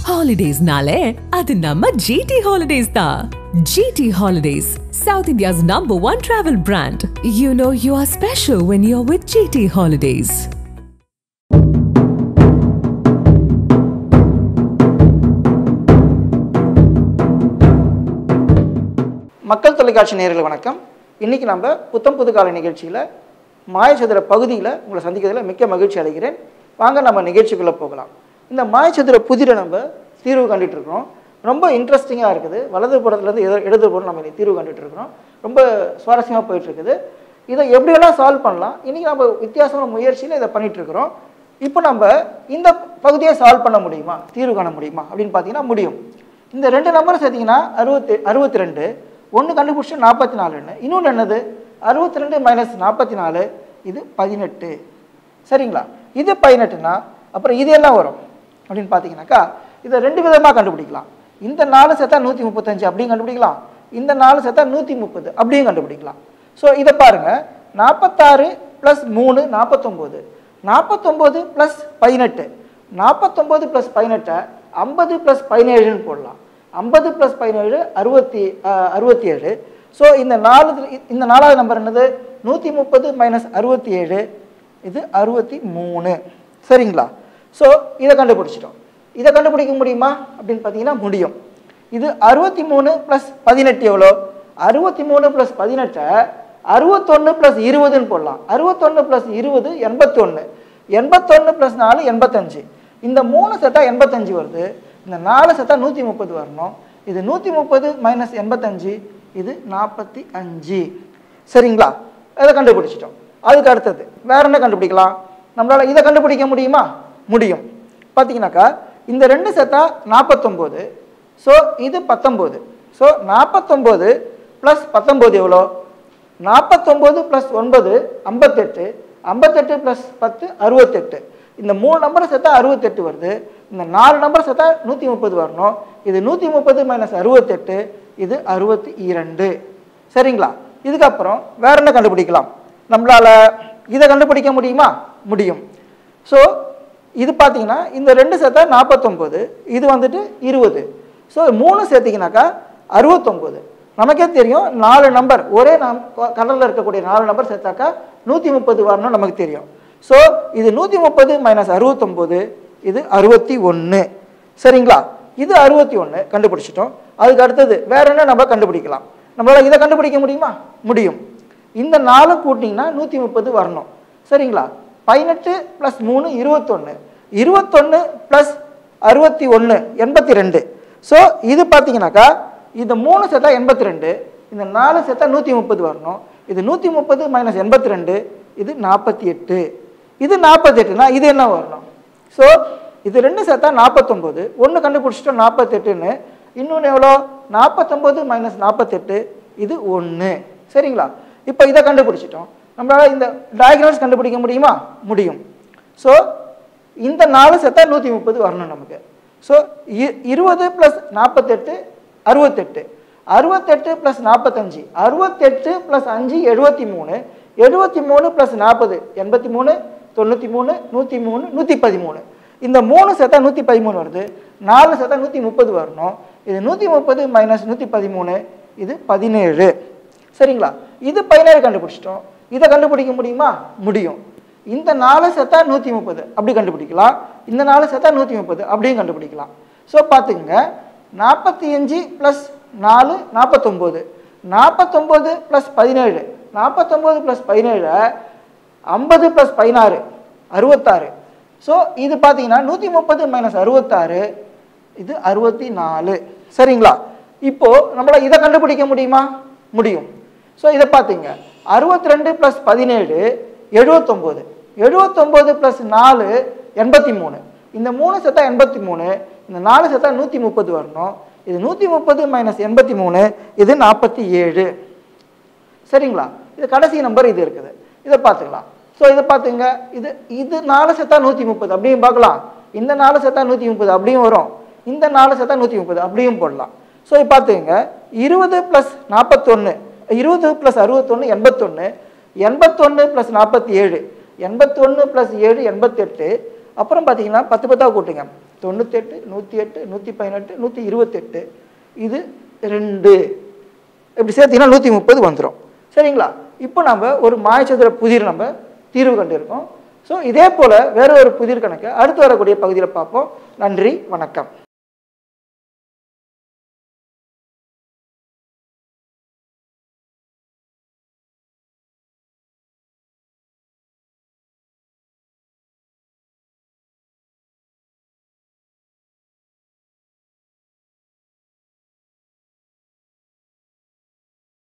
ஹாலிடேஸ்னாலே அது நம்ம ஜிடி ஹாலிடேஸ் தான் GT holidays south India's number one travel brand you know you are special when you are with GT holidays மக்கள் தொலைக்காட்சி நேயர்கள் வணக்கம் இன்னைக்கு நம்ம புத்தம் புது கால நிகழ்ச்சியில் மாயச்சதுர பகுதியில் உங்களை சந்திக்கிறதுல மிக்க மகிழ்ச்சி அடைகிறேன் வாங்க நம்ம நிகழ்ச்சிக்குள்ளே போகலாம் இந்த மாயச்சதுர புதிரை நம்ம தீர்வு கண்டுட்டு இருக்கிறோம் ரொம்ப இன்ட்ரெஸ்டிங்காக இருக்குது வலது புறத்துலேருந்து எது இடது புறம் நம்ம இன்னைக்கு தீர்வு கண்டுட்டு இருக்கிறோம் ரொம்ப சுவாரஸ்யமாக போயிட்டு இருக்குது இதை எப்படியெல்லாம் சால்வ் பண்ணலாம் இன்றைக்கி நம்ம வித்தியாசமான முயற்சியில் இதை பண்ணிட்டு இருக்கிறோம் இப்போ நம்ம இந்த பகுதியை சால்வ் பண்ண முடியுமா தீர்வு காண முடியுமா அப்படின்னு பார்த்தீங்கன்னா முடியும் இந்த ரெண்டு நம்பர் சேர்த்திங்கன்னா அறுபத்தி அறுபத்தி ரெண்டு ஒன்று கண்டுபிடிச்சி நாற்பத்தி நாலுன்னு இன்னொன்று என்னது அறுபத்தி ரெண்டு மைனஸ் நாற்பத்தி நாலு இது பதினெட்டு சரிங்களா இது பதினெட்டுனா அப்புறம் இது எல்லாம் வரும் அப்படின்னு பார்த்தீங்கன்னாக்கா இதை ரெண்டு விதமாக கண்டுபிடிக்கலாம் இந்த நாலு சேர்த்தா நூற்றி முப்பத்தஞ்சு அப்படியும் கண்டுபிடிக்கலாம் இந்த நாலு சேர்த்தா நூற்றி முப்பது அப்படியும் கண்டுபிடிக்கலாம் ஸோ இதை பாருங்கள் நாற்பத்தாறு ப்ளஸ் மூணு நாற்பத்தொம்போது நாற்பத்தொம்போது ப்ளஸ் பதினெட்டு நாற்பத்தொம்போது ப்ளஸ் பதினெட்டை ஐம்பது ப்ளஸ் பதினேழுன்னு போடலாம் ஐம்பது ப்ளஸ் பதினேழு அறுபத்தி அஹ், அறுபத்தி ஏழு ஸோ இந்த நாலு இந்த நாலாவது நம்பர் என்னது நூற்றி முப்பது மைனஸ் அறுபத்தி ஏழு இது அறுபத்தி மூணு சரிங்களா ஸோ இதை கண்டுபிடிச்சிட்டோம் இதை கண்டுபிடிக்க முடியுமா அப்படின்னு பார்த்தீங்கன்னா முடியும் இது அறுபத்தி மூணு ப்ளஸ் பதினெட்டு எவ்வளோ அறுபத்தி மூணு ப்ளஸ் பதினெட்டை அறுபத்தொன்று ப்ளஸ் இருபதுன்னு போடலாம் அறுபத்தொன்று ப்ளஸ் இருபது எண்பத்தொன்று எண்பத்தொன்று ப்ளஸ் நாலு எண்பத்தஞ்சு இந்த மூணு செத்தா எண்பத்தஞ்சு வருது இந்த நாலு செத்தா நூற்றி முப்பது வரணும் இது நூற்றி முப்பது மைனஸ் எண்பத்தஞ்சு இது நாற்பத்தி அஞ்சு சரிங்களா இதை கண்டுபிடிச்சிட்டோம் அதுக்கு அடுத்தது வேற என்ன கண்டுபிடிக்கலாம் நம்மளால் இதை கண்டுபிடிக்க முடியுமா முடியும் பார்த்தீங்கன்னாக்கா இந்த ரெண்டு செத்தா நாற்பத்தொம்போது ஸோ இது பத்தொம்போது ஸோ நாற்பத்தொம்போது ப்ளஸ் பத்தொம்போது எவ்வளோ நாற்பத்தொம்போது ப்ளஸ் ஒன்பது ஐம்பத்தெட்டு ஐம்பத்தெட்டு ப்ளஸ் பத்து அறுபத்தெட்டு இந்த மூணு நம்பரை சேர்த்தா அறுபத்தெட்டு வருது இந்த நாலு நம்பர் சேர்த்தா நூற்றி முப்பது வரணும் இது நூற்றி முப்பது மைனஸ் அறுபத்தெட்டு இது அறுபத்தி இரண்டு சரிங்களா இதுக்கப்புறம் வேற என்ன கண்டுபிடிக்கலாம் நம்மளால் இதை கண்டுபிடிக்க முடியுமா முடியும் ஸோ இது பார்த்தீங்கன்னா இந்த ரெண்டு சேர்த்தா நாற்பத்தொம்போது இது வந்துட்டு இருபது ஸோ மூணு சேர்த்திங்கனாக்கா அறுபத்தொம்போது நமக்கே தெரியும் நாலு நம்பர் ஒரே நம் கடலில் இருக்கக்கூடிய நாலு நம்பர் சேர்த்தாக்கா நூற்றி முப்பது வரணும் நமக்கு தெரியும் ஸோ இது நூற்றி முப்பது மைனஸ் அறுபத்தொம்போது இது அறுபத்தி ஒன்று சரிங்களா இது அறுபத்தி ஒன்று கண்டுபிடிச்சிட்டோம் அதுக்கு அடுத்தது வேற என்ன நம்ம கண்டுபிடிக்கலாம் நம்மளால் இதை கண்டுபிடிக்க முடியுமா முடியும் இந்த நாலு கூட்டிங்கன்னா நூற்றி முப்பது வரணும் சரிங்களா பதினெட்டு ப்ளஸ் மூணு இருபத்தொன்று இருபத்தொன்று ப்ளஸ் அறுபத்தி ஒன்று எண்பத்தி ரெண்டு ஸோ இது பார்த்தீங்கன்னாக்கா இந்த மூணு சேர்த்தா எண்பத்தி ரெண்டு இந்த நாலு சேர்த்தா நூற்றி முப்பது வரணும் இது நூற்றி முப்பது மைனஸ் எண்பத்தி ரெண்டு இது நாற்பத்தி எட்டு இது நாற்பத்தி எட்டுனா இது என்ன வரணும் ஸோ இது ரெண்டு சேர்த்தா நாற்பத்தொம்போது ஒன்று கண்டுபிடிச்சிட்டோம் நாற்பத்தெட்டுன்னு இன்னொன்று எவ்வளோ நாற்பத்தொம்போது மைனஸ் நாற்பத்தெட்டு இது ஒன்று சரிங்களா இப்போ இதை கண்டுபிடிச்சிட்டோம் நம்மளால் இந்த டயக்ராம்ஸ் கண்டுபிடிக்க முடியுமா முடியும் ஸோ இந்த நாலு சேர்த்தா நூற்றி முப்பது வரணும் நமக்கு ஸோ இருபது ப்ளஸ் நாற்பத்தெட்டு அறுபத்தெட்டு அறுபத்தெட்டு ப்ளஸ் நாற்பத்தஞ்சு அறுபத்தெட்டு ப்ளஸ் அஞ்சு எழுபத்தி மூணு எழுபத்தி மூணு ப்ளஸ் நாற்பது எண்பத்தி மூணு தொண்ணூற்றி மூணு நூற்றி மூணு நூற்றி பதிமூணு இந்த மூணு சேர்த்தா நூற்றி பதிமூணு வருது நாலு சேர்த்தா நூற்றி முப்பது வரணும் இது நூற்றி முப்பது மைனஸ் நூற்றி பதிமூணு இது பதினேழு சரிங்களா இது பதினேழு கண்டுபிடிச்சிட்டோம் இதை கண்டுபிடிக்க முடியுமா முடியும் இந்த நாலு செத்தா நூற்றி முப்பது அப்படி கண்டுபிடிக்கலாம் இந்த நாலு செத்தா நூற்றி முப்பது அப்படியும் கண்டுபிடிக்கலாம் ஸோ பார்த்துங்க நாற்பத்தி அஞ்சு ப்ளஸ் நாலு நாற்பத்தொம்போது நாற்பத்தொம்போது ப்ளஸ் பதினேழு நாற்பத்தொம்போது ப்ளஸ் பதினேழு ஐம்பது ப்ளஸ் பதினாறு அறுபத்தாறு ஸோ இது பார்த்தீங்கன்னா நூற்றி முப்பது மைனஸ் அறுபத்தாறு இது அறுபத்தி நாலு சரிங்களா இப்போது நம்மளால் இதை கண்டுபிடிக்க முடியுமா முடியும் ஸோ இதை பார்த்தீங்க அறுபத்தி ரெண்டு ப்ளஸ் பதினேழு எழுபத்தொம்போது எழுபத்தொம்போது ப்ளஸ் நாலு எண்பத்தி மூணு இந்த மூணு செத்தா எண்பத்தி மூணு இந்த நாலு செத்தா நூற்றி முப்பது வரணும் இது நூற்றி முப்பது மைனஸ் எண்பத்தி மூணு இது நாற்பத்தி ஏழு சரிங்களா இது கடைசி நம்பர் இது இருக்குது இதை பார்த்துக்கலாம் ஸோ இதை பார்த்துங்க இது இது நாலு செத்தா நூற்றி முப்பது அப்படியும் பார்க்கலாம் இந்த நாலு செத்தா நூற்றி முப்பது அப்படியும் வரும் இந்த நாலு செத்தா நூற்றி முப்பது அப்படியும் போடலாம் ஸோ இப்போ பார்த்துங்க இருபது ப்ளஸ் நாற்பத்தொன்று இருபது ப்ளஸ் அறுபத்தொன்று எண்பத்தொன்று எண்பத்தொன்று ப்ளஸ் நாற்பத்தி ஏழு எண்பத்தொன்று ப்ளஸ் ஏழு எண்பத்தெட்டு அப்புறம் பார்த்தீங்கன்னா பத்து பத்தாக கூட்டுங்க தொண்ணூத்தெட்டு நூற்றி எட்டு நூற்றி பதினெட்டு நூற்றி இருபத்தெட்டு இது ரெண்டு இப்படி சேர்த்தீங்கன்னா நூற்றி முப்பது வந்துடும் சரிங்களா இப்போ நம்ம ஒரு மாயச்சதுர புதிர் நம்ம தீர்வு கண்டிருக்கோம் ஸோ இதே போல் வேற ஒரு புதிர் கணக்கை அடுத்து வரக்கூடிய பகுதியில் பார்ப்போம் நன்றி வணக்கம்